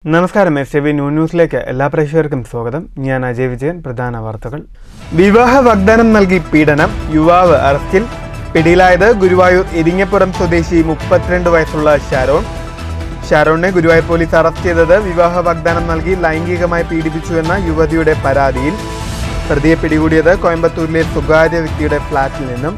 നമസ്കാരം S T V new ന്യൂസിലേക്ക് എല്ലാ പ്രേക്ഷകർക്കും സ്വാഗതം ഞാൻ അജയ് വിജയൻ പ്രധാന വാർത്തകൾ വിവാഹ വാഗ്ദാനം നൽകി പീഡനം യുവാവ് അറസ്റ്റിൽ പിടിയിലായത് ഗുരുവായൂർ ഇരിങ്ങപ്പുറം സ്വദേശി മുപ്പത്തിരണ്ട് വയസ്സുള്ള ഷാരോൺ ഷാരോണിനെ ഗുരുവായൂർ പോലീസ് അറസ്റ്റ് ചെയ്തത് വിവാഹ വാഗ്ദാനം നൽകി ലൈംഗികമായി പീഡിപ്പിച്ചുവെന്ന യുവതിയുടെ പരാതിയിൽ പ്രതിയെ പിടികൂടിയത് കോയമ്പത്തൂരിലെ സ്വകാര്യ വ്യക്തിയുടെ ഫ്ളാറ്റിൽ നിന്നും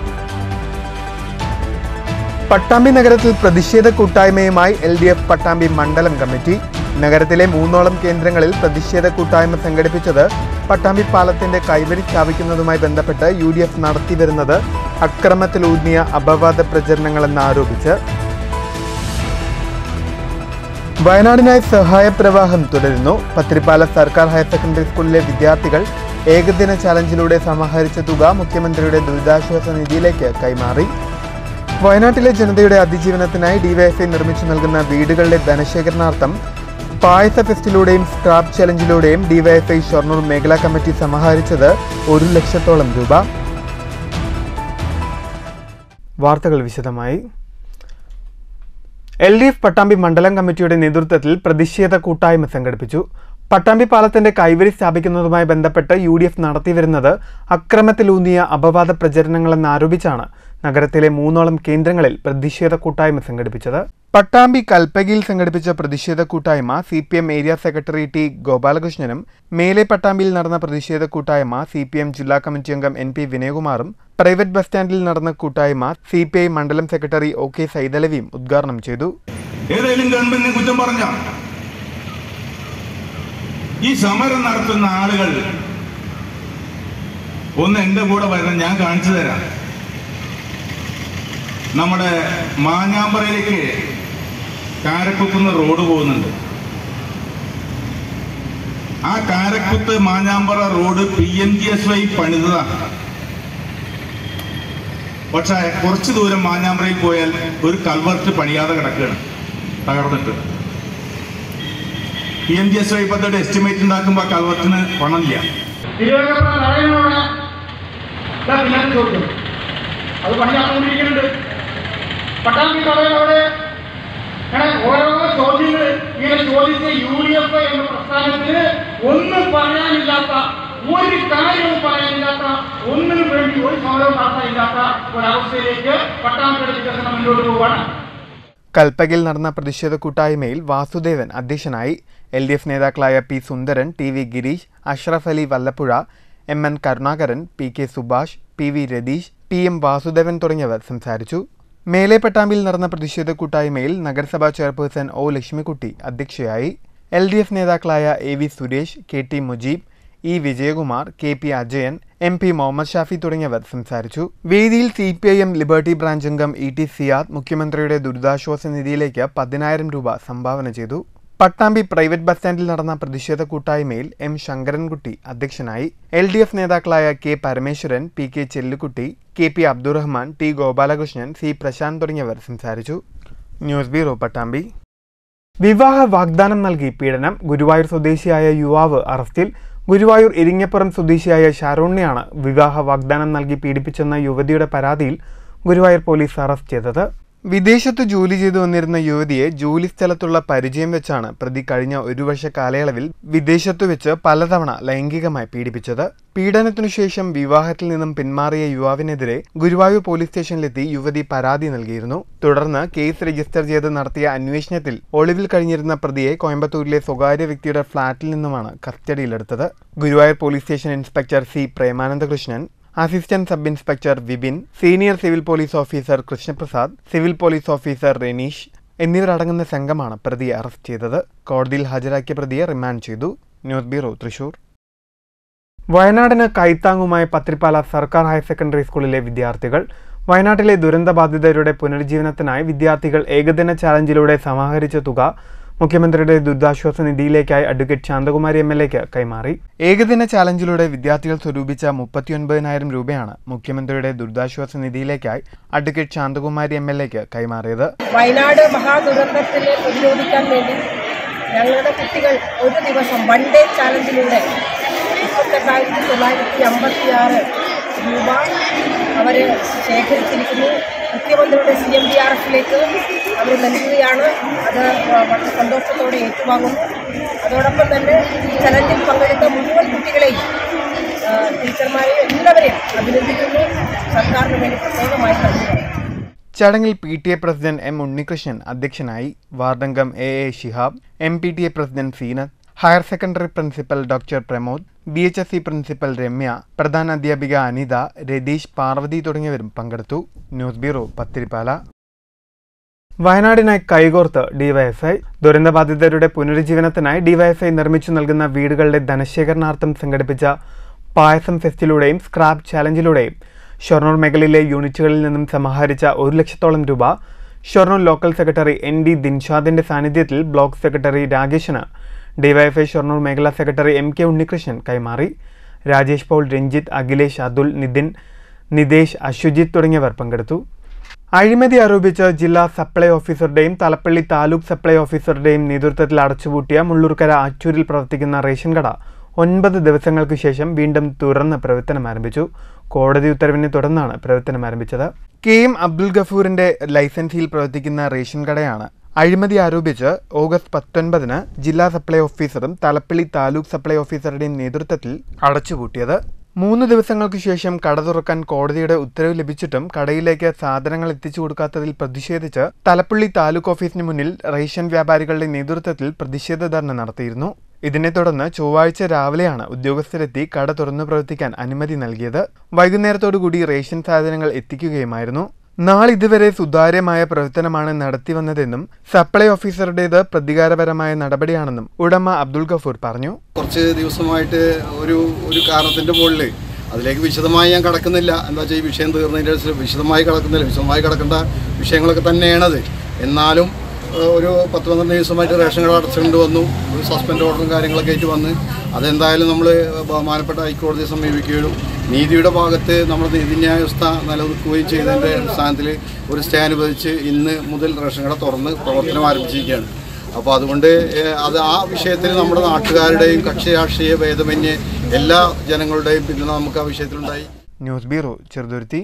പട്ടാമ്പി നഗരത്തിൽ പ്രതിഷേധ കൂട്ടായ്മയുമായി എൽ ഡി എഫ് പട്ടാമ്പി മണ്ഡലം കമ്മിറ്റി നഗരത്തിലെ മൂന്നോളം കേന്ദ്രങ്ങളിൽ പ്രതിഷേധ കൂട്ടായ്മ സംഘടിപ്പിച്ചത് പട്ടാമ്പി പാലത്തിന്റെ കൈവരി സ്ഥാപിക്കുന്നതുമായി ബന്ധപ്പെട്ട് യു ഡി എഫ് നടത്തിവരുന്നത് അക്രമത്തിലൂന്നിയ അപവാദ പ്രചരണങ്ങളെന്ന് ആരോപിച്ച് വയനാടിനായി സഹായ പ്രവാഹം തുടരുന്നു പത്തിരിപ്പാല സർക്കാർ ഹയർ സെക്കൻഡറി സ്കൂളിലെ വിദ്യാർത്ഥികൾ ഏകദിന ചാലഞ്ചിലൂടെ സമാഹരിച്ച തുക മുഖ്യമന്ത്രിയുടെ ദുരിതാശ്വാസ നിധിയിലേക്ക് കൈമാറി വയനാട്ടിലെ ജനതയുടെ അതിജീവനത്തിനായി ഡിവൈഎഫ്ഐ നിർമ്മിച്ചു നൽകുന്ന വീടുകളുടെ ധനശേഖരണാർത്ഥം പായസ ഫെസ്റ്റിലൂടെയും സ്ക്രാപ്പ് ചലഞ്ചിലൂടെയും ഡിവൈഎഫ്ഐ ഷൊർണൂർ മേഖലാ കമ്മിറ്റി സമാഹരിച്ചത് ഒരു ലക്ഷത്തോളം രൂപ വാർത്തകൾ വിശദമായി എൽ ഡി എഫ് പട്ടാമ്പി മണ്ഡലം കമ്മിറ്റിയുടെ നേതൃത്വത്തിൽ പ്രതിഷേധ കൂട്ടായ്മ സംഘടിപ്പിച്ചു പട്ടാമ്പി പാലത്തിന്റെ കൈവരി സ്ഥാപിക്കുന്നതുമായി ബന്ധപ്പെട്ട് യു ഡി എഫ് നടത്തിവരുന്നത് അക്രമത്തിലൂന്നിയ അപവാദ പ്രചരണങ്ങളെന്നാരോപിച്ചാണ് നഗരത്തിലെ മൂന്നോളം കേന്ദ്രങ്ങളിൽ പ്രതിഷേധ കൂട്ടായ്മ സംഘടിപ്പിച്ചത് പട്ടാമ്പി കൽപ്പകയിൽ സംഘടിപ്പിച്ച പ്രതിഷേധ കൂട്ടായ്മ C P M area secretary T ഗോപാലകൃഷ്ണനും മേലെ പട്ടാമ്പിയിൽ നടന്ന പ്രതിഷേധ കൂട്ടായ്മ സി പി എം ജില്ലാ കമ്മിറ്റി അംഗം എൻ പി വിനയകുമാറും പ്രൈവറ്റ് ബസ് സ്റ്റാൻഡിൽ നടന്ന കൂട്ടായ്മ സി പി ഐ മണ്ഡലം സെക്രട്ടറി ഒ കെ സൈതലവിയും ഉദ്ഘാടനം ചെയ്തു ഏതെങ്കിലും ഗവൺമെന്റിനെ കുറ്റം പറഞ്ഞ ഈ സമരം നടത്തുന്ന ആളുകൾ ഒന്ന് എന്റെ കൂടെ വരണം ഞാൻ കാണിച്ചു തരാം നമ്മുടെ മാഞ്ഞാമ്പറയിലേക്ക് കാരക്കുത്തുന്ന റോഡ് പോകുന്നുണ്ട് ആ Karakkuth Manjambara road P M G S Y പണിതതാണ് പക്ഷെ കുറച്ച് ദൂരം മാഞ്ഞാമ്പറയിൽ പോയാൽ ഒരു കൽവർട്ട് പണിയാതെ കിടക്കുകയാണ് തകർന്നിട്ട് P M G S Y പദ്ധതിയുടെ എസ്റ്റിമേറ്റ് ഉണ്ടാക്കുമ്പോൾ ആ കൽവർട്ടിന് പണമില്ല തിരുവനന്തപുരം നടയണോട് ഞാൻ ചോദിക്കും അത് പണി നടന്നുകൊണ്ടിരിക്കുന്നുണ്ട് പട്ടാമ്പി നടയണോട് അങ്ങനെ ഓരോ ചോദ്യങ്ങൾ ഇങ്ങനെ ചോദിച്ച് യു ഡി എഫ് എന്ന പ്രസ്ഥാനത്തിന് ഒന്നും പറയാനില്ലാത്ത ഒരു കാര്യവും പറയാനില്ലാത്ത ഒന്നിനും വേണ്ടി ഒരു സമരവും നടത്താനില്ലാത്ത ഒരവസ്ഥയിലേക്ക് പട്ടാമ്പിയുടെ വികസനം മുന്നോട്ട് പോവുകയാണ് കൽപ്പകയിൽ നടന്ന പ്രതിഷേധ കൂട്ടായ്മയിൽ വാസുദേവൻ അധ്യക്ഷനായി എൽ ഡി എഫ് നേതാക്കളായ P Sundaran T V Girish Ashraf Ali Vallappuzha M N Karunakaran P K Subhash P V Rathish P M Vasudevan തുടങ്ങിയവർ സംസാരിച്ചു മേലെ പട്ടാമ്പിയിൽ നടന്ന പ്രതിഷേധ കൂട്ടായ്മയിൽ നഗരസഭാ ചെയർപേഴ്സൺ ഒ ലക്ഷ്മിക്കുട്ടി അധ്യക്ഷയായി എൽ ഡി എഫ് നേതാക്കളായ A V Suresh K T Mujeeb E Vijayakumar K P Ajayan M P Muhammad Shafi തുടങ്ങിയവർ സംസാരിച്ചു വേദിയിൽ C P I M Liberty branch അംഗം ഇ ടി സിയാദ് മുഖ്യമന്ത്രിയുടെ ദുരിതാശ്വാസ നിധിയിലേക്ക് പതിനായിരം രൂപ സംഭാവന ചെയ്തു പട്ടാമ്പി പ്രൈവറ്റ് ബസ് സ്റ്റാൻഡിൽ നടന്ന പ്രതിഷേധ കൂട്ടായ്മയിൽ എം ശങ്കരൻകുട്ടി അധ്യക്ഷനായി എൽ ഡി എഫ് നേതാക്കളായ K Parameswaran P K Chellukutty K P Abdurahman T Gopalakrishnan C Prasanth തുടങ്ങിയവർ സംസാരിച്ചു ന്യൂസ് ബ്യൂറോ പട്ടാമ്പി വിവാഹ വാഗ്ദാനം നൽകി പീഡനം ഗുരുവായൂർ സ്വദേശിയായ യുവാവ് അറസ്റ്റിൽ ഗുരുവായൂർ ഇരിങ്ങപ്പുറം സ്വദേശിയായ ഷാരോണിനെയാണ് വിവാഹ വാഗ്ദാനം നൽകി പീഡിപ്പിച്ചെന്ന യുവതിയുടെ പരാതിയിൽ ഗുരുവായൂർ പോലീസ് അറസ്റ്റ് ചെയ്തത് വിദേശത്ത് ജോലി ചെയ്തു വന്നിരുന്ന യുവതിയെ ജോലി സ്ഥലത്തുള്ള പരിചയം വെച്ചാണ് പ്രതി കഴിഞ്ഞ ഒരു വർഷ കാലയളവിൽ വിദേശത്തു വെച്ച് പലതവണ ലൈംഗികമായി പീഡിപ്പിച്ചത് പീഡനത്തിനു ശേഷം വിവാഹത്തിൽ നിന്നും പിന്മാറിയ യുവാവിനെതിരെ ഗുരുവായൂർ പോലീസ് സ്റ്റേഷനിലെത്തി യുവതി പരാതി നൽകിയിരുന്നു തുടർന്ന് കേസ് രജിസ്റ്റർ ചെയ്ത് നടത്തിയ അന്വേഷണത്തിൽ ഒളിവിൽ കഴിഞ്ഞിരുന്ന പ്രതിയെ കോയമ്പത്തൂരിലെ സ്വകാര്യ വ്യക്തിയുടെ ഫ്ളാറ്റിൽ നിന്നുമാണ് കസ്റ്റഡിയിലെടുത്തത് Guruvayur police station inspector C Premanandakrishnan assistant sub inspector Vipin senior civil police officer Krishnaprasad civil police officer Renish എന്നിവരടങ്ങുന്ന സംഘമാണ് പ്രതിയെ അറസ്റ്റ് ചെയ്തത് കോടതിയിൽ ഹാജരാക്കിയ പ്രതിയെ റിമാൻഡ് ചെയ്തു ന്യൂസ് ബ്യൂറോ തൃശൂർ വയനാടിന് കൈത്താങ്ങുമായ പത്രിപ്പാല സർക്കാർ ഹയർ സെക്കൻഡറി സ്കൂളിലെ വിദ്യാർത്ഥികൾ വയനാട്ടിലെ ദുരന്തബാധിതരുടെ പുനരുജ്ജീവനത്തിനായി വിദ്യാർത്ഥികൾ ഏകദിന ചാലഞ്ചിലൂടെ സമാഹരിച്ച തുക മുഖ്യമന്ത്രിയുടെ ദുരിതാശ്വാസ നിധിയിലേക്കായി അഡ്വക്കേറ്റ് ശാന്തകുമാരി എം എൽ എക്ക് കൈമാറി ഏകദിന ചാലഞ്ചിലൂടെ വിദ്യാർത്ഥികൾ സ്വരൂപിച്ച മുപ്പത്തിയൊൻപതിനായിരം രൂപയാണ് മുഖ്യമന്ത്രിയുടെ ദുരിതാശ്വാസ നിധിയിലേക്കായി അഡ്വക്കേറ്റ് ശാന്തകുമാരി എം എൽ എക്ക് കൈമാറിയത് വയനാട് മഹാദുരന്തത്തിൽ പ്രതിരോധിക്കാൻ വേണ്ടി ഞങ്ങളുടെ കുട്ടികൾ ഒരു ദിവസം വൺ ഡേ ചാലഞ്ചിലൂടെ മുപ്പത്തെട്ടായിരത്തി തൊള്ളായിരത്തി അമ്പത്തി ആറ് രൂപ അവർ ശേഖരിച്ചിരിക്കുന്നു മുഖ്യമന്ത്രിയുടെ സി എം ഡി ആർ എഫിലേക്ക് അവർ നൽകുകയാണ് അത് വളരെ സന്തോഷത്തോടെ ഏറ്റുവാങ്ങുന്നു അതോടൊപ്പം തന്നെ ഈ ചലഞ്ചിൽ പങ്കെടുത്ത മുഴുവൻ കുട്ടികളെയും ആ, ടീച്ചർമാരെയും എല്ലാവരെയും അഭിനന്ദിക്കുന്നു സർക്കാരിന് വേണ്ടി പ്രത്യേകമായി നന്ദി പറയുന്നു ചടങ്ങിൽ P T A president M Unnikrishnan അധ്യക്ഷനായി വാർഡംഗം A A Shihab M P T A president Seenath higher secondary principal doctor Pramod B H S C principal Ramya പ്രധാന അധ്യാപിക അനിത രതീഷ് പാർവതി തുടങ്ങിയവരും പങ്കെടുത്തു ന്യൂസ് ബ്യൂറോ പത്തിരിപ്പാല വയനാടിനായി കൈകോർത്ത് ഡിവൈഎഫ്ഐ ദുരന്തബാധിതരുടെ പുനരുജ്ജീവനത്തിനായി ഡിവൈഎഫ്ഐ നിർമ്മിച്ചു നൽകുന്ന വീടുകളുടെ ധനശേഖരണാർത്ഥം സംഘടിപ്പിച്ച പായസം ഫെസ്റ്റിലൂടെയും സ്ക്രാപ്പ് ചാലഞ്ചിലൂടെയും ഷൊർണൂർ മേഖലയിലെ യൂണിറ്റുകളിൽ നിന്നും സമാഹരിച്ച ഒരു ലക്ഷത്തോളം രൂപ Shoranur local secretary N D ദിൻഷാദിന്റെ സാന്നിധ്യത്തിൽ ബ്ലോക്ക് സെക്രട്ടറി രാകേഷിന് ഡിവൈഎഫ്ഐ ഷൊർണൂർ മേഖലാ സെക്രട്ടറി എം കെ ഉണ്ണികൃഷ്ണൻ കൈമാറി രാജേഷ് പോൾ രഞ്ജിത്ത് അഖിലേഷ് അതുൽ നിതിൻ നിതേഷ് അശുജിത്ത് തുടങ്ങിയവർ പങ്കെടുത്തു അഴിമതി ആരോപിച്ച് ജില്ലാ സപ്ലൈ ഓഫീസറുടെയും തലപ്പള്ളി താലൂക്ക് സപ്ലൈ ഓഫീസറുടെയും നേതൃത്വത്തിൽ അടച്ചുപൂട്ടിയ മുള്ളൂർക്കര ആറ്റൂരിൽ പ്രവർത്തിക്കുന്ന റേഷൻ കട ഒൻപത് ദിവസങ്ങൾക്ക് ശേഷം വീണ്ടും തുറന്ന് പ്രവർത്തനം ആരംഭിച്ചു കോടതി ഉത്തരവിനെ തുടർന്നാണ് പ്രവർത്തനം ആരംഭിച്ചത് കെ എം അബ്ദുൽ ഗഫൂറിന്റെ ലൈസൻസിൽ പ്രവർത്തിക്കുന്ന റേഷൻ കടയാണ് അഴിമതി ആരോപിച്ച് ഓഗസ്റ്റ് പത്തൊൻപതിന് ജില്ലാ സപ്ലൈ ഓഫീസറും തലപ്പള്ളി താലൂക്ക് സപ്ലൈ ഓഫീസറുടെയും നേതൃത്വത്തിൽ അടച്ചുപൂട്ടിയത് മൂന്ന് ദിവസങ്ങൾക്ക് ശേഷം കട തുറക്കാൻ കോടതിയുടെ ഉത്തരവ് ലഭിച്ചിട്ടും കടയിലേക്ക് സാധനങ്ങൾ എത്തിച്ചു കൊടുക്കാത്തതിൽ പ്രതിഷേധിച്ച് തലപ്പള്ളി താലൂക്ക് ഓഫീസിന് മുന്നിൽ റേഷൻ വ്യാപാരികളുടെ നേതൃത്വത്തിൽ പ്രതിഷേധ ധർണ നടത്തിയിരുന്നു ഇതിനെ തുടർന്ന് ചൊവ്വാഴ്ച രാവിലെയാണ് ഉദ്യോഗസ്ഥരെത്തി കട തുറന്നു പ്രവർത്തിക്കാൻ അനുമതി നൽകിയത് വൈകുന്നേരത്തോടുകൂടി റേഷൻ സാധനങ്ങൾ എത്തിക്കുകയുമായിരുന്നു നാളിതുവരെ സുതാര്യമായ പ്രവർത്തനമാണ് നടത്തിവന്നതെന്നും സപ്ലൈ ഓഫീസറുടേത് പ്രതികാരപരമായ നടപടിയാണെന്നും ഉടമ അബ്ദുൾ ഗഫൂർ പറഞ്ഞു കുറച്ച് ദിവസമായിട്ട് ഒരു ഒരു കാരണത്തിൻ്റെ മുകളിൽ അതിലേക്ക് വിശദമായി ഞാൻ കടക്കുന്നില്ല എന്താ വെച്ചാൽ ഈ വിഷയം തീർന്നതിൻ്റെ ശേഷം വിശദമായി കടക്കുന്നില്ല വിശദമായി കടക്കേണ്ട വിഷയങ്ങളൊക്കെ തന്നെയാണത് എന്നാലും ഏഹ്, ഒരു പത്ത് പന്ത്രണ്ട് ദിവസമായിട്ട് റേഷൻ കട അടച്ചുകൊണ്ട് വന്നു ഒരു സസ്പെൻഡ് ഓർഡറും കാര്യങ്ങളൊക്കെ ആയിട്ട് വന്ന് അതെന്തായാലും നമ്മൾ ബഹുമാനപ്പെട്ട ഹൈക്കോടതിയെ സമീപിക്കുകയും നീതിയുടെ ഭാഗത്ത് നമ്മൾ നീതിന്യായ വ്യവസ്ഥ നിലനിൽക്കുകയും ചെയ്തതിൻ്റെ അടിസ്ഥാനത്തിൽ ഒരു സ്റ്റേ അനുവദിച്ച് ഇന്ന് മുതൽ റേഷൻ കട തുറന്ന് പ്രവർത്തനം ആരംഭിച്ചിരിക്കുകയാണ് അപ്പോൾ അതുകൊണ്ട് ഏഹ്, അത് ആ വിഷയത്തിൽ നമ്മുടെ നാട്ടുകാരുടെയും കക്ഷി രാഷ്ട്രീയ ഭേദമന്യേ എല്ലാ ജനങ്ങളുടെയും പിന്തുണ നമുക്ക് ആ വിഷയത്തിലുണ്ടായി news bureau Cheruthuruthy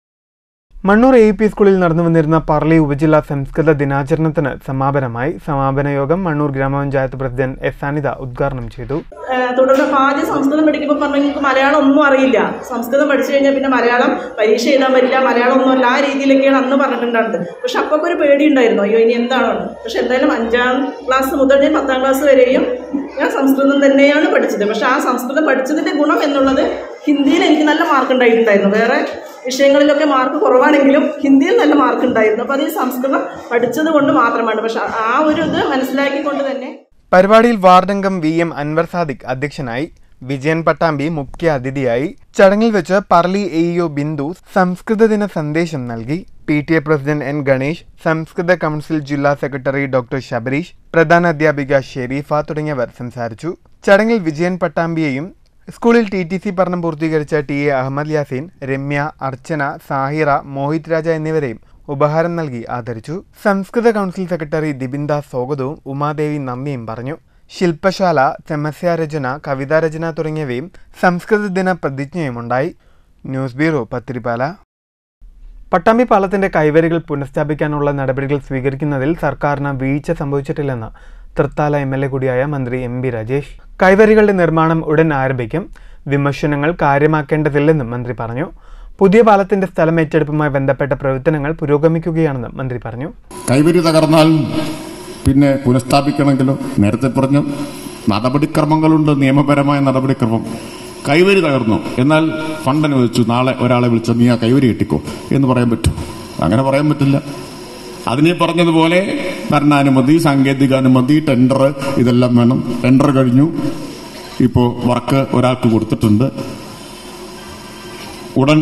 Mannur A P സ്കൂളിൽ നടന്നു വന്നിരുന്ന പറളി ഉപജില്ലാ സംസ്കൃത ദിനാചരണത്തിന് സമാപനമായി സമാപന യോഗം മണ്ണൂർ ഗ്രാമപഞ്ചായത്ത് പ്രസിഡന്റ് എസ് അനിത ഉദ്ഘാടനം ചെയ്തു ഏഹ് തുടർന്ന് അപ്പോൾ ആദ്യം സംസ്കൃതം പഠിക്കുമ്പോൾ പറഞ്ഞു നിങ്ങൾക്ക് മലയാളം ഒന്നും അറിയില്ല സംസ്കൃതം പഠിച്ചു കഴിഞ്ഞാൽ പിന്നെ മലയാളം പരീക്ഷ എഴുതാൻ പറ്റില്ല മലയാളം ഒന്നും അല്ല ആ രീതിയിലൊക്കെയാണ് അന്ന് പറഞ്ഞിട്ടുണ്ടായിരുന്നത് പക്ഷെ അപ്പോൾ ഒരു പേടി ഉണ്ടായിരുന്നു അയ്യോ ഇനി എന്താണോ പക്ഷെ എന്തായാലും അഞ്ചാം ക്ലാസ് മുതൽ ഞാൻ പത്താം ക്ലാസ് വരെയും ഞാൻ സംസ്കൃതം തന്നെയാണ് പഠിച്ചത് പക്ഷെ ആ സംസ്കൃതം പഠിച്ചതിൻ്റെ ഗുണം എന്നുള്ളത് ഹിന്ദിയിൽ എനിക്ക് നല്ല മാർക്ക് ഉണ്ടായിട്ടുണ്ടായിരുന്നു വേറെ വിഷയങ്ങളിലൊക്കെ മാർക്ക് കുറവാണെങ്കിലും ഹിന്ദിയിൽ നല്ല മാർക്ക് ഉണ്ടായിരുന്നു അപ്പോൾ അത് ഈ സംസ്കൃതം പഠിച്ചത് കൊണ്ട് മാത്രമാണ് പക്ഷെ ആ ഒരു ഇത് മനസ്സിലാക്കിക്കൊണ്ട് തന്നെ പരിപാടിയിൽ വാർഡംഗം വി എം അൻവർ സാദിഖ് അധ്യക്ഷനായി വിജയൻ പട്ടാമ്പി മുഖ്യ അതിഥിയായി ചടങ്ങിൽ വെച്ച് പറളി എ ഇഒ ബിന്ദു സംസ്കൃത ദിന സന്ദേശം നൽകി P T A president N Ganesh സംസ്കൃത കൗൺസിൽ ജില്ലാ സെക്രട്ടറി ഡോക്ടർ ശബരീഷ് പ്രധാന അധ്യാപിക ഷെരീഫ തുടങ്ങിയവർ സംസാരിച്ചു ചടങ്ങിൽ വിജയൻ പട്ടാമ്പിയെയും സ്കൂളിൽ ടി ടി സി പഠനം പൂർത്തീകരിച്ച ടി എ അഹമ്മദ് യാസീൻ രമ്യ അർച്ചന സാഹിറ മോഹിത് രാജ എന്നിവരെയും ഉപഹാരം നൽകി ആദരിച്ചു സംസ്കൃത കൗൺസിൽ സെക്രട്ടറി ദിബിൻദാസ് സ്വാഗതവും ഉമാദേവി നന്ദിയും പറഞ്ഞു ശില്പശാല ചെമസ്യാരചന കവിതാരചന തുടങ്ങിയവയും സംസ്കൃത ദിന പ്രതിജ്ഞയുമുണ്ടായി ന്യൂസ് ബ്യൂറോ പത്തിരിപ്പാല പട്ടാമ്പി പാലത്തിന്റെ കൈവരികൾ പുനഃസ്ഥാപിക്കാനുള്ള നടപടികൾ സ്വീകരിക്കുന്നതിൽ സർക്കാരിന് വീഴ്ച സംഭവിച്ചിട്ടില്ലെന്ന് തൃത്താല എം എൽ എ കൂടിയായ മന്ത്രി എം ബി രാജേഷ് കൈവരികളുടെ നിർമ്മാണം ഉടൻ ആരംഭിക്കും വിമർശനങ്ങൾ കാര്യമാക്കേണ്ടതില്ലെന്നും മന്ത്രി പറഞ്ഞു പുതിയ പാലത്തിന്റെ സ്ഥലം ഏറ്റെടുപ്പുമായി ബന്ധപ്പെട്ട പ്രവർത്തനങ്ങൾ പുരോഗമിക്കുകയാണെന്നും മന്ത്രി പറഞ്ഞു കൈവരി തകർന്നാൽ പിന്നെ പുനഃസ്ഥാപിക്കണമെങ്കിലോ നേരത്തെ പറഞ്ഞു നടപടിക്രമങ്ങളുണ്ട് നിയമപരമായ നടപടിക്രമം കൈവരി തകർന്നു എന്നാൽ ഫണ്ട് അനുവദിച്ചു നാളെ ഒരാളെ വിളിച്ച് നീ ആ കൈവരി കെട്ടിക്കോ എന്ന് പറയാൻ പറ്റും അങ്ങനെ പറയാൻ പറ്റില്ല അതിനെ പറഞ്ഞതുപോലെ ഭരണാനുമതി സാങ്കേതിക അനുമതി ടെൻഡർ ഇതെല്ലാം വേണം ടെൻഡർ കഴിഞ്ഞു ഇപ്പോൾ വർക്ക് ഒരാൾക്ക് കൊടുത്തിട്ടുണ്ട് ഉടൻ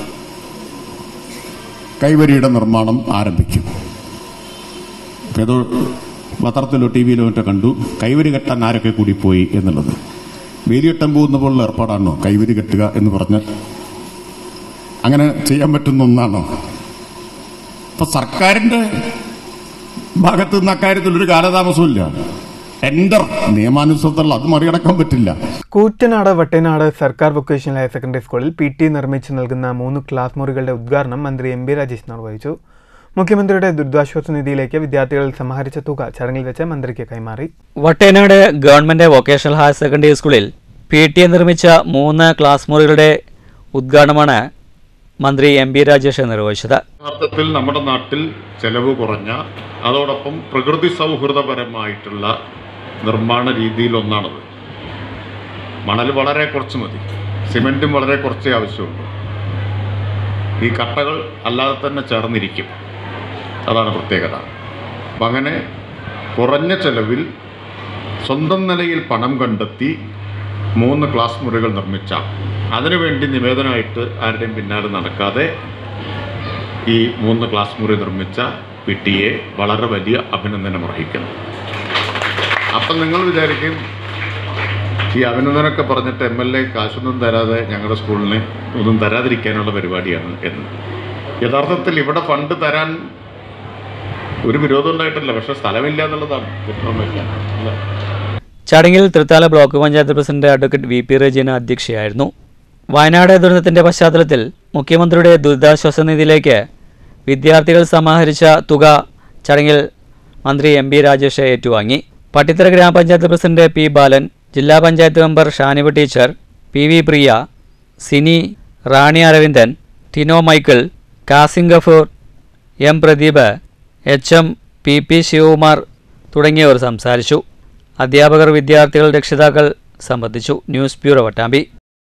കൈവരിയുടെ നിർമ്മാണം ആരംഭിക്കും ഏതോ പത്രത്തിലോ ടി വിയിലോ മറ്റോ കണ്ടു കൈവരി കെട്ടാൻ ആരൊക്കെ കൂടി പോയി എന്നുള്ളത് വേലി കെട്ടാൻ പോകുന്ന പോലുള്ള ഏർപ്പാടാണോ കൈവരി കെട്ടുക എന്ന് പറഞ്ഞ് അങ്ങനെ ചെയ്യാൻ പറ്റുന്ന ഒന്നാണോ അപ്പൊ സർക്കാരിന്റെ ഭാഗത്ത് നിന്ന് അക്കാര്യത്തിൽ ഒരു കാലതാമസമില്ല ടെൻഡർ നിയമാനുസൃതമുള്ള അത് മറികടക്കാൻ പറ്റില്ല കൂറ്റനാട് വട്ടനാട് സർക്കാർ വൊക്കേഷണൽ ഹയർ സെക്കൻഡറി സ്കൂളിൽ പി ടി നിർമ്മിച്ചു നൽകുന്ന മൂന്ന് ക്ലാസ് മുറികളുടെ ഉദ്ഘാടനം മന്ത്രി എം ബി രാജേഷ് നിർവഹിച്ചു മുഖ്യമന്ത്രിയുടെ ദുരിതാശ്വാസ നിധിയിലേക്ക് വിദ്യാർത്ഥികൾ സമാഹരിച്ച തുക ചടങ്ങിൽ വെച്ച് മന്ത്രിക്ക് കൈമാറി Vattenad government vocational higher secondary സ്കൂളിൽ പി ടി എ നിർമ്മിച്ച മൂന്ന് ക്ലാസ് മുറികളുടെ ഉദ്ഘാടനമാണ് മന്ത്രി എം ബി രാജേഷ് നിർവഹിച്ചത് യഥാർത്ഥത്തിൽ നമ്മുടെ നാട്ടിൽ ചെലവ് കുറഞ്ഞ അതോടൊപ്പം പ്രകൃതി സൗഹൃദപരമായിട്ടുള്ള നിർമ്മാണ രീതിയിലൊന്നാണത് മണൽ വളരെ കുറച്ച് മതി സിമെൻറ്റും വളരെ കുറച്ചേ ആവശ്യമുള്ളൂ ഈ കട്ടകൾ അല്ലാതെ തന്നെ ചേർന്നിരിക്കും അതാണ് പ്രത്യേകത അപ്പം അങ്ങനെ കുറഞ്ഞ ചെലവിൽ സ്വന്തം നിലയിൽ പണം കണ്ടെത്തി മൂന്ന് ക്ലാസ് മുറികൾ നിർമ്മിച്ച അതിനുവേണ്ടി നിവേദനമായിട്ട് ആരുടെയും പിന്നാലെ നടക്കാതെ ഈ മൂന്ന് ക്ലാസ് മുറി നിർമ്മിച്ച പി ടി എ വളരെ വലിയ അഭിനന്ദനം അർഹിക്കുന്നു അപ്പം നിങ്ങൾ വിചാരിക്കും ഈ അഭിനന്ദനമൊക്കെ പറഞ്ഞിട്ട് എം എൽ എ കാശൊന്നും തരാതെ ഞങ്ങളുടെ സ്കൂളിന് ഒന്നും തരാതിരിക്കാനുള്ള പരിപാടിയാണ് എന്ന് യഥാർത്ഥത്തിൽ ഇവിടെ ഫണ്ട് തരാൻ ഒരു വിരോധം ഉണ്ടായിട്ടില്ല പക്ഷെ സ്ഥലമില്ല എന്നുള്ളതാണ് വിരോധമില്ല അല്ലേ? ചടങ്ങിൽ Thrithala block panchayat president advocate V P Rejina അധ്യക്ഷയായിരുന്നു വയനാട് ദുരന്തത്തിന്റെ പശ്ചാത്തലത്തിൽ മുഖ്യമന്ത്രിയുടെ ദുരിതാശ്വാസ നിധിയിലേക്ക് വിദ്യാർത്ഥികൾ സമാഹരിച്ച തുക ചടങ്ങിൽ മന്ത്രി എം ബി രാജേഷ് ഏറ്റുവാങ്ങി പട്ടിത്തറ ഗ്രാമപഞ്ചായത്ത് പ്രസിഡന്റ് പി ബാലൻ ജില്ലാ panchayat member Shaniba teacher P V Priya Sini Rani Aravindan Tino Michael Kasim Gafoor M Pradeep H M P P Sivakumar തുടങ്ങിയവർ സംസാരിച്ചു അധ്യാപകർ വിദ്യാർത്ഥികൾ രക്ഷിതാക്കൾ സംബന്ധിച്ചു ന്യൂസ് ബ്യൂറോ വട്ടാമ്പി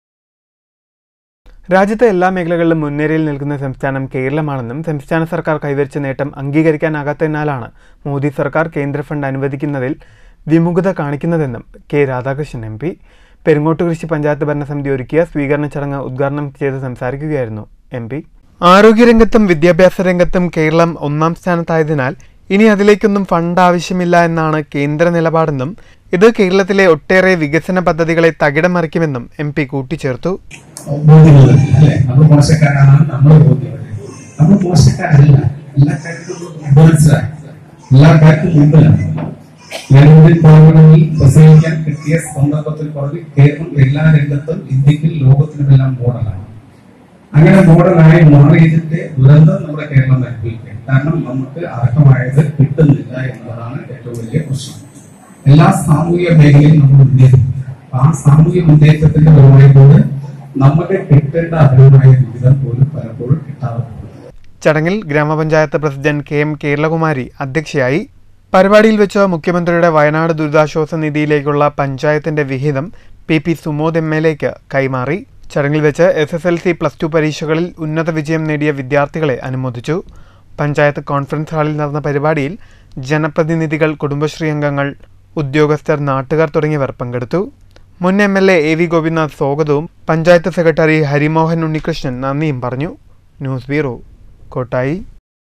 രാജ്യത്തെ എല്ലാ മേഖലകളിലും മുൻനിരയിൽ നിൽക്കുന്ന സംസ്ഥാനം കേരളമാണെന്നും സംസ്ഥാന സർക്കാർ കൈവരിച്ച നേട്ടം അംഗീകരിക്കാനാകാത്തതിനാലാണ് മോദി സർക്കാർ കേന്ദ്ര ഫണ്ട് അനുവദിക്കുന്നതിൽ വിമുഖത കാണിക്കുന്നതെന്നും K Radhakrishnan M P Perungottukurissi panchayat ഭരണസമിതി ഒരുക്കിയ സ്വീകരണ ചടങ്ങ് ഉദ്ഘാടനം ചെയ്ത് സംസാരിക്കുകയായിരുന്നു എം പി ആരോഗ്യരംഗത്തും വിദ്യാഭ്യാസ രംഗത്തും കേരളം ഒന്നാം സ്ഥാനത്തായതിനാൽ ഇനി അതിലേക്കൊന്നും ഫണ്ട് ആവശ്യമില്ല എന്നാണ് കേന്ദ്ര നിലപാടെന്നും ഇത് കേരളത്തിലെ ഒട്ടേറെ വികസന പദ്ധതികളെ തകിടം മറിക്കുമെന്നും എം പി കൂട്ടിച്ചേർത്തു ബോധ്യമുള്ളത് അല്ലെ നമ്മൾ മോശക്കാരാണ് നമ്മൾ ബോധ്യമുള്ളത് നമ്മൾ മോശക്കാരല്ല എല്ലാ കാര്യത്തിലും അഡ്വാൻസ്ഡാണ് എല്ലാ കാര്യത്തിലും മുമ്പിലാണ് ഞാനിവിടെ പോകണമെങ്കിൽ പ്രസംഗിക്കാൻ കിട്ടിയ സന്ദർഭത്തിൽ പറഞ്ഞ് കേരളം എല്ലാ രംഗത്തും ഇന്ത്യക്കും ലോകത്തിനുമെല്ലാം മോഡലാണ് അങ്ങനെ മോഡലായി മാറിയതിന്റെ ദുരന്തം നമ്മുടെ കേരളം അനുഭവിക്കുക കാരണം നമുക്ക് അർഹമായത് കിട്ടുന്നില്ല എന്നതാണ് ഏറ്റവും വലിയ പ്രശ്നം എല്ലാ സാമൂഹിക മേഖലയും നമ്മൾ മുന്നേറുന്നു അപ്പൊ ആ സാമൂഹിക മുന്നേറ്റത്തിന്റെ ഭാഗമായിക്കൊണ്ട് നമുക്ക് കിട്ടേണ്ട അർഹമായ വിഹിതം പോലും പലപ്പോഴും കിട്ടാതെ പോകുന്നു ചടങ്ങിൽ ഗ്രാമപഞ്ചായത്ത് പ്രസിഡന്റ് കെ എം കേരളകുമാരി അധ്യക്ഷയായി പരിപാടിയിൽ വെച്ച് മുഖ്യമന്ത്രിയുടെ വയനാട് ദുരിതാശ്വാസ നിധിയിലേക്കുള്ള പഞ്ചായത്തിന്റെ വിഹിതം P P Sumod M L എക്ക് കൈമാറി ചടങ്ങിൽ വെച്ച് S S L C plus two പരീക്ഷകളിൽ ഉന്നത വിജയം നേടിയ വിദ്യാർത്ഥികളെ അനുമോദിച്ചു പഞ്ചായത്ത് കോൺഫറൻസ് ഹാളിൽ നടന്ന പരിപാടിയിൽ ജനപ്രതിനിധികൾ കുടുംബശ്രീ അംഗങ്ങൾ ഉദ്യോഗസ്ഥർ നാട്ടുകാർ തുടങ്ങിയവർ പങ്കെടുത്തു മുൻ M L A A V Gopinath സ്വാഗതവും പഞ്ചായത്ത് സെക്രട്ടറി ഹരിമോഹൻ ഉണ്ണികൃഷ്ണൻ നന്ദിയും പറഞ്ഞു news bureau Kottayi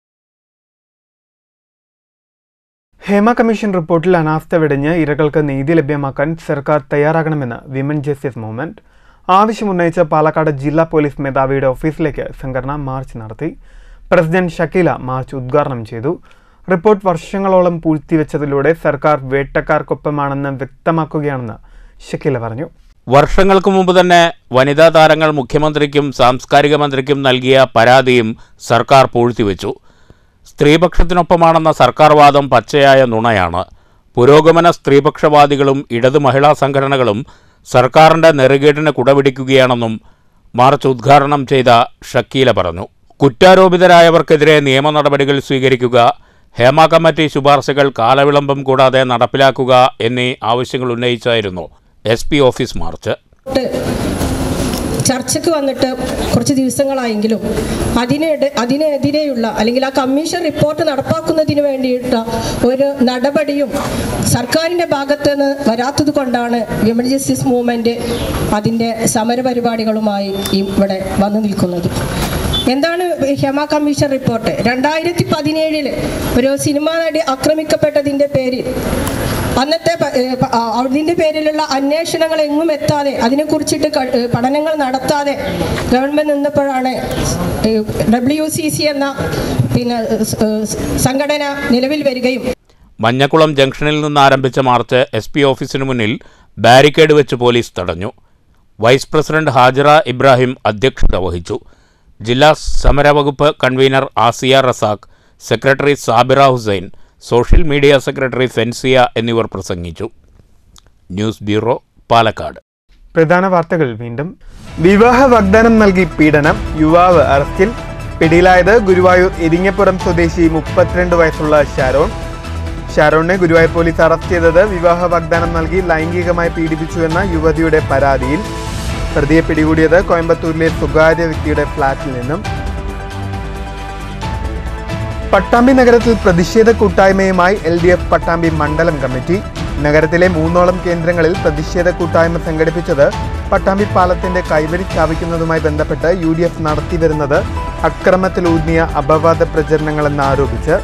Hema commission റിപ്പോർട്ടിൽ അനാസ്ഥ വെടിഞ്ഞ് ഇരകൾക്ക് നീതി ലഭ്യമാക്കാൻ സർക്കാർ തയ്യാറാകണമെന്ന് വിമൻ ജസ്റ്റിസ് മൂവ്മെന്റ് ആവശ്യമുന്നയിച്ച് പാലക്കാട് ജില്ലാ പോലീസ് മേധാവിയുടെ ഓഫീസിലേക്ക് സംഘടന മാർച്ച് നടത്തി പ്രസിഡന്റ് ഷക്കീല മാർച്ച് ഉദ്ഘാടനം ചെയ്തു റിപ്പോർട്ട് വർഷങ്ങളോളം പൂഴ്ത്തിവെച്ചതിലൂടെ സർക്കാർ വേട്ടക്കാർക്കൊപ്പമാണെന്ന് വ്യക്തമാക്കുകയാണെന്ന് ഷക്കീല പറഞ്ഞു വർഷങ്ങൾക്ക് മുമ്പ് തന്നെ വനിതാ താരങ്ങൾ മുഖ്യമന്ത്രിക്കും സാംസ്കാരിക മന്ത്രിക്കും നൽകിയ പരാതിയും സർക്കാർ പൂഴ്ത്തിവെച്ചു സ്ത്രീപക്ഷത്തിനൊപ്പമാണെന്ന സർക്കാർ വാദം പച്ചയായ നുണയാണ് പുരോഗമന സ്ത്രീപക്ഷവാദികളും ഇടതു മഹിളാ സംഘടനകളും സർക്കാരിൻ്റെ നെറുകേടിന് കുടപിടിക്കുകയാണെന്നും മാർച്ച് ഉദ്ഘാടനം ചെയ്ത ഷക്കീല പറഞ്ഞു കുറ്റാരോപിതരായവർക്കെതിരെ നിയമ നടപടികൾ സ്വീകരിക്കുക ഹേമ കമ്മിറ്റി ശുപാർശകൾ കാലവിളംബം കൂടാതെ നടപ്പിലാക്കുക എന്നീ ആവശ്യങ്ങൾ ഉന്നയിച്ചായിരുന്നു എസ് പി ഓഫീസ് മാർച്ച് ചർച്ചയ്ക്ക് വന്നിട്ട് കുറച്ച് ദിവസങ്ങളായെങ്കിലും അതിനെട് അതിനെതിരെയുള്ള അല്ലെങ്കിൽ ആ കമ്മീഷൻ റിപ്പോർട്ട് നടപ്പാക്കുന്നതിന് വേണ്ടിയിട്ട് ഒരു നടപടിയും സർക്കാരിൻ്റെ ഭാഗത്ത് നിന്ന് വരാത്തത് കൊണ്ടാണ് വിമൻ ജസ്റ്റിസ് മൂവ്മെൻറ്റ് അതിൻ്റെ സമരപരിപാടികളുമായി ഇവിടെ വന്നു നിൽക്കുന്നത് എന്താണ് ഹെമ കമ്മീഷൻ റിപ്പോർട്ട് രണ്ടായിരത്തി പതിനേഴില് ഒരു സിനിമാ നടി ആക്രമിക്കപ്പെട്ടതിൻ്റെ പേരിൽ അന്നത്തെ പ- ഏ, പ- ആ, അതിന്റെ പേരിലുള്ള അന്വേഷണങ്ങൾ എങ്ങും എത്താതെ അതിനെക്കുറിച്ചിട്ട് ക- ഏ, പഠനങ്ങൾ നടത്താതെ ഗവൺമെന്റ് നിന്നപ്പോഴാണ് ഡബ്ല്യു സി സി എന്ന പിന്നെ സ്- ഏ, സംഘടന നിലവിൽ വരികയും മഞ്ഞക്കുളം ജംഗ്ഷനിൽ നിന്ന് ആരംഭിച്ച മാർച്ച് എസ് പി ഓഫീസിന് മുന്നിൽ ബാരിക്കേഡ് വെച്ച് പോലീസ് തടഞ്ഞു വൈസ് പ്രസിഡന്റ് ഹാജറ ഇബ്രാഹിം അധ്യക്ഷത വഹിച്ചു ജില്ലാ സമരവകുപ്പ് convener Asiya Razak secretary Sabira Hussain social media secretary Fenzia എന്നിവർ പ്രസംഗിച്ചു ന്യൂസ് ബ്യൂറോ പാലക്കാട് പ്രധാന വാർത്തകൾ വീണ്ടും വിവാഹ വാഗ്ദാനം നൽകി പീഡനം യുവാവ് അറസ്റ്റിൽ പിടിയിലായത് ഗുരുവായൂർ ഇരിങ്ങപ്പുറം സ്വദേശി മുപ്പത്തിരണ്ട് വയസ്സുള്ള ഷാരോൺ ഷാരോണിനെ ഗുരുവായൂർ പോലീസ് അറസ്റ്റ് ചെയ്തത് വിവാഹ വാഗ്ദാനം നൽകി ലൈംഗികമായി പീഡിപ്പിച്ചുവെന്ന യുവതിയുടെ പരാതിയിൽ പ്രതിയെ പിടികൂടിയത് കോയമ്പത്തൂരിലെ സ്വകാര്യ വ്യക്തിയുടെ ഫ്ളാറ്റിൽ നിന്നും പട്ടാമ്പി നഗരത്തിൽ പ്രതിഷേധ കൂട്ടായ്മയുമായി എൽ ഡി എഫ് പട്ടാമ്പി മണ്ഡലം കമ്മിറ്റി നഗരത്തിലെ മൂന്നോളം കേന്ദ്രങ്ങളിൽ പ്രതിഷേധ കൂട്ടായ്മ സംഘടിപ്പിച്ചത് പട്ടാമ്പി പാലത്തിന്റെ കൈവരി സ്ഥാപിക്കുന്നതുമായി ബന്ധപ്പെട്ട് യു ഡി എഫ് നടത്തിവരുന്നത് അക്രമത്തിലൂന്നിയ അപവാദ പ്രചരണങ്ങളെന്ന് ആരോപിച്ച്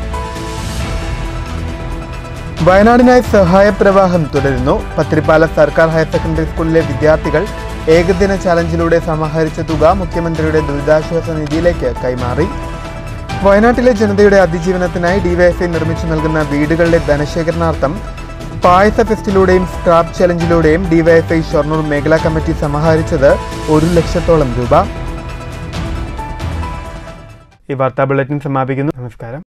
വയനാടിനായി സഹായ പ്രവാഹം തുടരുന്നു പത്തിരിപ്പാല സർക്കാർ ഹയർ സെക്കൻഡറി സ്കൂളിലെ വിദ്യാർത്ഥികൾ ഏകദിന ചലഞ്ചിലൂടെ സമാഹരിച്ച തുക മുഖ്യമന്ത്രിയുടെ ദുരിതാശ്വാസ നിധിയിലേക്ക് കൈമാറി വയനാട്ടിലെ ജനതയുടെ അതിജീവനത്തിനായി ഡിവൈഎഫ്ഐ നിർമ്മിച്ചു നൽകുന്ന വീടുകളുടെ ധനശേഖരണാർത്ഥം പായസ ഫെസ്റ്റിലൂടെയും സ്ക്രാപ്പ് ചലഞ്ചിലൂടെയും ഡിവൈഎഫ്ഐ ഷൊർണൂർ മേഖലാ കമ്മിറ്റി സമാഹരിച്ചത് ഒരു ലക്ഷത്തോളം രൂപ ഈ വാർത്താ ബുള്ളറ്റിൻ സമാപിക്കുന്നു നമസ്കാരം